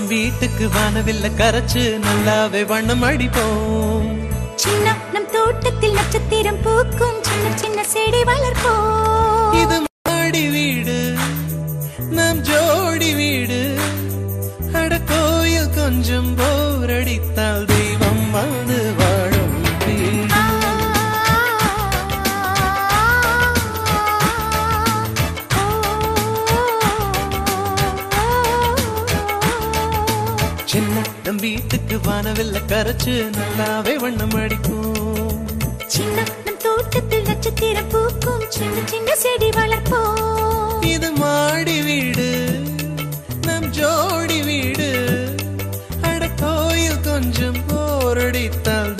வீட்டுக்கு வானவில்ல கரைச்சு நல்லாவே வண்ணம் அடிப்போம் சின்ன நம் தோட்டத்தில் நட்சத்திரம் பூக்கும் சின்ன சின்ன செடி வளர்ப்போம் இது மாடி வீடு நம் ஜோடி வீடு அட கோயில் கொஞ்சம் போர் அடித்தால் தெய்வம் வந்து வாழும் வீடு ஆ, சின்ன நம் வீட்டுக்கு வானவில்ல கரைச்சு நல்லாவே வண்ணம் அடிக்கும் சின்ன நம் தோட்டத்தில் நட்சத்திரம் பூக்கும் சின்ன சின்ன செடி வளர்ப்போம் இது மாடி வீடு நம் ஜோடி வீடு அட கோயில் கொஞ்சம் போரடித்தால்